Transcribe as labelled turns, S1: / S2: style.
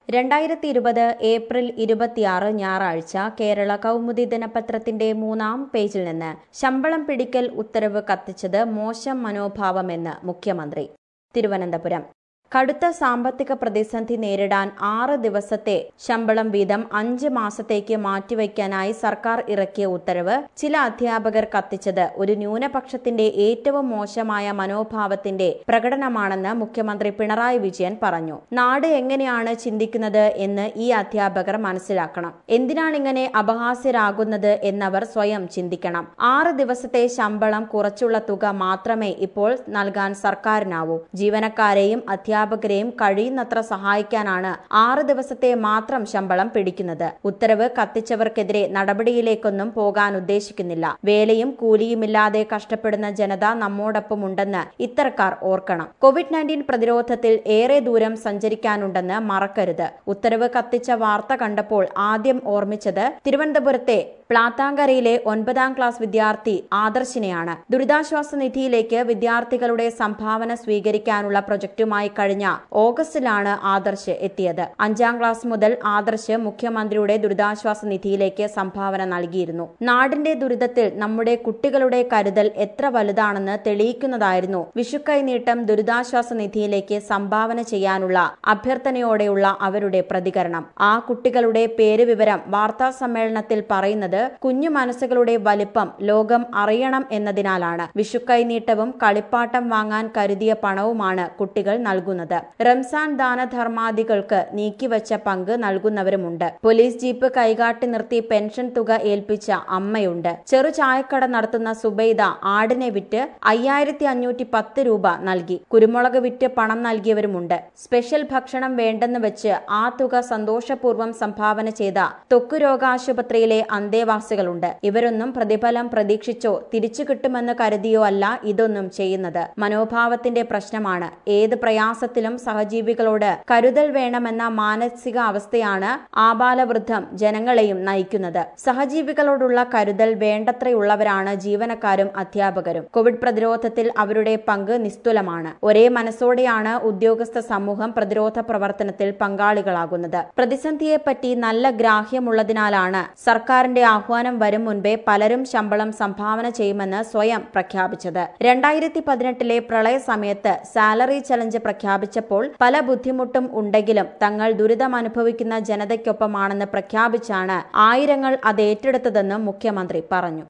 S1: രണ്ടായിരത്തി ഇരുപത് ഏപ്രിൽ ഇരുപത്തിയാറ് ഞായറാഴ്ച കേരള കൗമുദി ദിനപത്രത്തിന്റെ മൂന്നാം പേജിൽ നിന്ന് ശമ്പളം പിടിക്കൽ ഉത്തരവ് കത്തിച്ചത് മോശം മനോഭാവമെന്ന് മുഖ്യമന്ത്രി തിരുവനന്തപുരം കടുത്ത സാമ്പത്തിക പ്രതിസന്ധി നേരിടാൻ ആറ് ദിവസത്തെ ശമ്പളം വീതം അഞ്ച് മാസത്തേക്ക് മാറ്റിവയ്ക്കാനായി സർക്കാർ ഇറക്കിയ ഉത്തരവ് ചില അധ്യാപകർ കത്തിച്ചത് ഒരു ന്യൂനപക്ഷത്തിന്റെ ഏറ്റവും മോശമായ മനോഭാവത്തിന്റെ പ്രകടനമാണെന്ന് മുഖ്യമന്ത്രി പിണറായി വിജയൻ പറഞ്ഞു നാട് എങ്ങനെയാണ് ചിന്തിക്കുന്നത് എന്ന് ഈ അധ്യാപകർ മനസ്സിലാക്കണം എന്തിനാണിങ്ങനെ അപഹാസ്യരാകുന്നത് എന്നവർ സ്വയം ചിന്തിക്കണം ആറ് ദിവസത്തെ ശമ്പളം കുറച്ചുള്ള തുക മാത്രമേ ഇപ്പോൾ നൽകാൻ സർക്കാരിനാവൂ ജീവനക്കാരെയും അധ്യാപകരെയും കഴിയുന്നത്ര സഹായിക്കാനാണ് ആറ് ദിവസത്തെ മാത്രം ശമ്പളം പിടിക്കുന്നത് ഉത്തരവ് കത്തിച്ചവർക്കെതിരെ നടപടിയിലേക്കൊന്നും പോകാൻ ഉദ്ദേശിക്കുന്നില്ല വേലയും കൂലിയുമില്ലാതെ കഷ്ടപ്പെടുന്ന ജനത നമ്മോടൊപ്പം ഉണ്ടെന്ന് ഇത്തരക്കാർ ഓർക്കണം കോവിഡ് നയൻറ്റീൻ പ്രതിരോധത്തിൽ ഏറെ ദൂരം സഞ്ചരിക്കാനുണ്ടെന്ന് മറക്കരുത് ഉത്തരവ് കത്തിച്ച വാർത്ത കണ്ടപ്പോൾ ആദ്യം ഓർമ്മിച്ചത് തിരുവനന്തപുരത്തെ പ്ലാത്താങ്കരയിലെ ഒൻപതാം ക്ലാസ് വിദ്യാർത്ഥി ആദർശിനെയാണ് ദുരിതാശ്വാസ നിധിയിലേക്ക് വിദ്യാർത്ഥികളുടെ സംഭാവന സ്വീകരിക്കാനുള്ള പ്രൊജക്ടുമായി കഴിഞ്ഞ ഓഗസ്റ്റിലാണ് ആദർശ് എത്തിയത് അഞ്ചാം ക്ലാസ് മുതൽ ആദർശ് മുഖ്യമന്ത്രിയുടെ ദുരിതാശ്വാസ നിധിയിലേക്ക് സംഭാവന നൽകിയിരുന്നു നാടിന്റെ ദുരിതത്തിൽ നമ്മുടെ കുട്ടികളുടെ കരുതൽ എത്ര വലുതാണെന്ന് തെളിയിക്കുന്നതായിരുന്നു വിഷുക്കൈനീട്ടം ദുരിതാശ്വാസ നിധിയിലേക്ക് സംഭാവന ചെയ്യാനുള്ള അഭ്യർത്ഥനയോടെയുള്ള അവരുടെ പ്രതികരണം ആ കുട്ടികളുടെ പേര് വിവരം വാർത്താ സമ്മേളനത്തിൽ പറയുന്നത് കുഞ്ഞു മനസ്സുകളുടെ വലിപ്പം ലോകം അറിയണം എന്നതിനാലാണ് വിഷുക്കൈനീട്ടവും കളിപ്പാട്ടം വാങ്ങാൻ കരുതിയ പണവുമാണ് കുട്ടികൾ നൽകുന്നത് റംസാൻ ദാനധർമാദികൾക്ക് നീക്കിവച്ച പങ്ക് നൽകുന്നവരുമുണ്ട് പോലീസ് ജീപ്പ് കൈകാട്ടി നിർത്തി പെൻഷൻ തുക ഏൽപ്പിച്ച അമ്മയുണ്ട് ചെറു ചായക്കട നടത്തുന്ന സുബൈദ ആടിനെ വിറ്റ് അയ്യായിരത്തി അഞ്ഞൂറ്റി പത്ത് രൂപ നൽകി കുരുമുളക് വിറ്റ് പണം നൽകിയവരുമുണ്ട് സ്പെഷ്യൽ ഭക്ഷണം വേണ്ടെന്ന് വെച്ച് ആ തുക സന്തോഷപൂർവ്വം സംഭാവന ചെയ്ത ത്വക്ക് രോഗാശുപത്രിയിലെ അന്തേവാസികളുണ്ട് ഇവരൊന്നും പ്രതിഫലം പ്രതീക്ഷിച്ചോ തിരിച്ചു കിട്ടുമെന്ന് കരുതിയോ അല്ല ഇതൊന്നും ചെയ്യുന്നത് മനോഭാവത്തിന്റെ പ്രശ്നമാണ് ഏത് പ്രയാസത്തിലും സഹജീവികളോട് കരുതൽ വേണമെന്ന മാനസിക അവസ്ഥയാണ് ആബാലവൃദ്ധം ജനങ്ങളെയും നയിക്കുന്നത് സഹജീവികളോടുള്ള കരുതൽ വേണ്ടത്രയുള്ളവരാണ് ജീവനക്കാരും അധ്യാപകരും കോവിഡ് പ്രതിരോധത്തിൽ അവരുടെ പങ്ക് നിസ്തുലമാണ് ഒരേ മനസ്സോടെയാണ് ഉദ്യോഗസ്ഥ സമൂഹം പ്രതിരോധ പ്രവർത്തനത്തിൽ പങ്കാളികളാകുന്നത് പ്രതിസന്ധിയെപ്പറ്റി നല്ല ഗ്രാഹ്യമുള്ളതിനാലാണ് സർക്കാരിന്റെ ആഹ്വാനം വരും മുൻപേ പലരും ശമ്പളം സംഭാവന ചെയ്യുമെന്ന് സ്വയം പ്രഖ്യാപിച്ചത് രണ്ടായിരത്തി പതിനെട്ടിലെ പ്രളയ സമയത്ത് സാലറി ചലഞ്ച് പ്രഖ്യാപിച്ചപ്പോൾ പല ബുദ്ധിമുട്ടും ഉണ്ടെങ്കിലും തങ്ങൾ ദുരിതം അനുഭവിക്കുന്ന ജനതയ്ക്കൊപ്പമാണെന്ന് പ്രഖ്യാപിച്ചാണ് ആയിരങ്ങൾ അത് ഏറ്റെടുത്തതെന്നും മുഖ്യമന്ത്രി പറഞ്ഞു